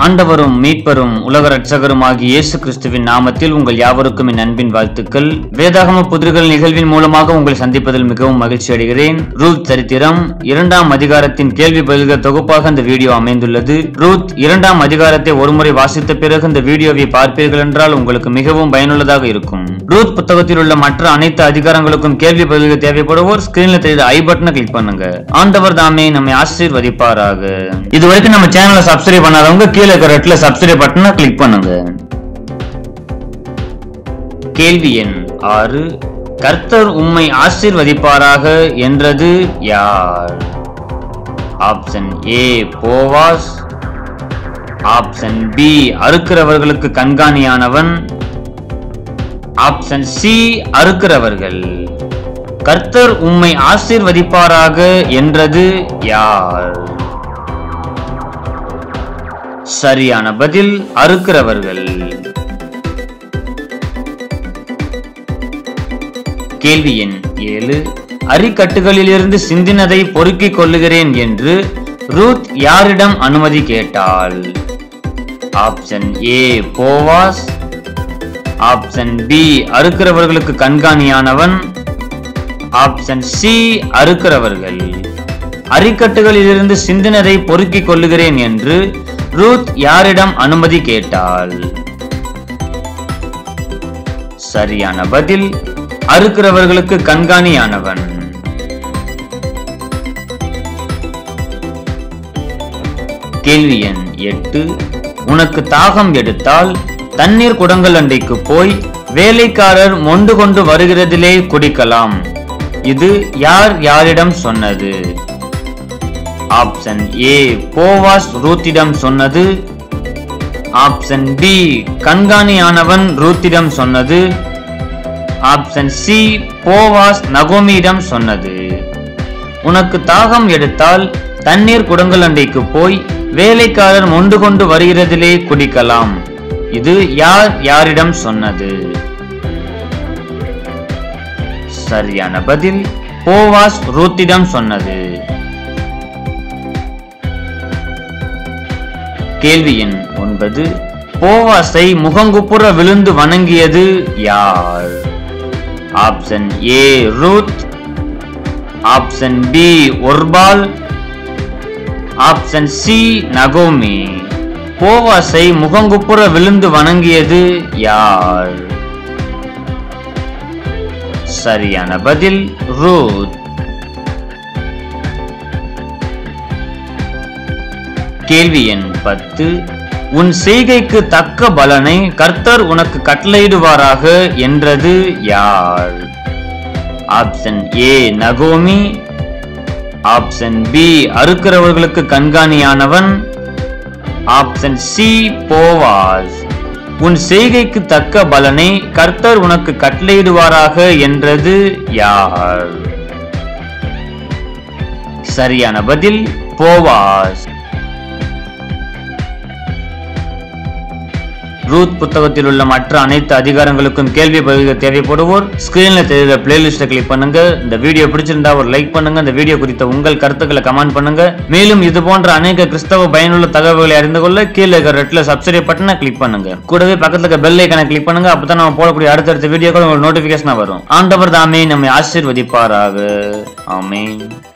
ஆண்டவரும் மீட்பரும் உலக ரட்சகருமாகிய இயேசு கிறிஸ்துவின் நாமத்தில் உங்கள் யாவருக்கும் என் அன்பின் வாழ்த்துக்கள் வேதாகம புதிர்கள் நிகழ்வின் மூலமாக உங்களை சந்திப்பதில் மிகவும் மகிழ்ச்சி அடைகிறேன் ரூத் சரித்திரம் இரண்டாம் அதிகாரத்தின் கேள்வி பதில்கள் தொகுப்பாக இந்த வீடியோ அமைந்துள்ளது ரூத் இரண்டாம் அதிகாரத்தை ஒருமுறை வாசித்த பிறகு இந்த வீடியோவை பார்ப்பீர்கள் என்றால் உங்களுக்கு மிகவும் பயனுள்ளதாக இருக்கும் ரூத் புத்தகத்தில் உள்ள மற்ற அனைத்து அதிகாரங்களுக்கும் கேள்வி பதில்கள் தேவைப்படுவோர் ஸ்கிரீன்ல தெரியுற ஐ பட்டனை கிளிக் பண்ணுங்க ஆண்டவர் தாமே நம்மை ஆசீர்வதிப்பாராக இது வரைக்கும் நம்ம சேனலை சப்ஸ்கிரைப் பண்ணாதவங்க கீழே இருக்கிற ரெட்ல சப்ஸ்கிரைப் பட்டனை கிளிக் பண்ணுங்க கேள்வி எண் ஆறு கர்த்தர் உம்மை ஆசீர்வதிப்பாராக என்றது யார் option A Boaz option B அறுக்கிறவர்களுக்கு கண்காணியானவன் ஆப்ஷன் சி அறுக்கிறவர்கள் கர்த்தர் உம்மை ஆசீர்வதிப்பாராக என்றது யார் சரியான பதில் அறுக்கிறவர்கள் கேள்வி எண் ஏழு அரிக்கட்டுகளிலிருந்து சிந்தினதை பொறுக்கிக் கொள்ளுகிறேன் என்று ரூத் யாரிடம் அனுமதி கேட்டாள் option A Boaz option B அறுக்கிறவர்களுக்கு கண்காணியானவன் ஆப்ஷன் சி அறுக்கிறவர்கள் அரிக்கட்டுகளிலிருந்து சிந்தினதை பொறுக்கிக் கொள்ளுகிறேன் என்று ரூத் யாரிடம் அனுமதி கேட்டாள் சரியான பதில் அறுக்கிறவர்களுக்கு கண்காணியானவன் கேள்வி எண் எட்டு உனக்கு தாகம் எடுத்தால் தண்ணீர் குடங்கள் அண்டைக்கு போய் வேலைக்காரர் மொண்டு கொண்டு வருகிறதிலே குடிக்கலாம் இது யார் யாரிடம் சொன்னது ஆப்ஷன் ஏ போவாஸ் ரூத்திடம் சொன்னது ஆப்ஷன் பி கண்காணியானவன் ரூத்திடம் சொன்னது ஆப்ஷன் சி போவாஸ் நகோமியிடம் சொன்னது உனக்கு தாகம் எடுத்தால் தண்ணீர் குடங்கள் அண்டைக்கு போய் வேலைக்காரர் மொண்டு கொண்டு வருகிறதிலே குடிக்கலாம் இது யார் யாரிடம் சொன்னது சரியான பதில் போவாஸ் ரூத்திடம் சொன்னது கேள்வி எண் ஒன்பது போவாஸை முகங்குப்புற விழுந்து வணங்கியது யார் option A Ruth option B Orpah option C நகோமி போவாஸை முகங்குப்புற விழுந்து வணங்கியது யார் சரியான பதில் ரூத் கேள்வி எண் பத்து உன் செய்கைக்கு தக்க பலனை கர்த்தர் உனக்கு கட்டளையிடுவாராக என்றது யார் ஆப்ஷன் ஏ நகோமி ஆப்ஷன் பி அறுக்கிறவர்களுக்கு கண்காணியானவன் ஆப்ஷன் சி போவாஸ் உன் செய்கைக்கு தக்க பலனை கர்த்தர் உனக்கு கட்டளையிடுவாராக என்றது யார் சரியான பதில் போவாஸ் ரூத் புத்தகத்தில் உள்ள மற்ற அனைத்து அதிகாரங்களுக்கும் கேள்வி பதில்கள் தேவைப்படுவோர் ஸ்கிரீன்ல தெரியுற பிளேலிஸ்ட்டை கிளிக் பண்ணுங்க இந்த வீடியோ பிடிச்சிருந்தா ஒரு லைக் பண்ணுங்க இந்த வீடியோ குறித்த உங்கள் கருத்துக்களை கமெண்ட் பண்ணுங்க மேலும் இது போன்ற அநேக கிறிஸ்தவ பயனுள்ள தகவல்களை அறிந்து கொள்ள கீழே இருக்கிற ரெட்ல சப்ஸ்கிரைப் பட்டனை கிளிக் பண்ணுங்க கூடவே பக்கத்துல இருக்க பெல் ஐக்கனை கிளிக் பண்ணுங்க அப்பதான் நம்ம போடக்கூடிய அடுத்தடுத்த வீடியோக்கள் உங்களுக்கு நோட்டிபிகேஷன் வரும் ஆண்டவர் தாமே நம்மை ஆசீர்வதிப்பாராக ஆமென்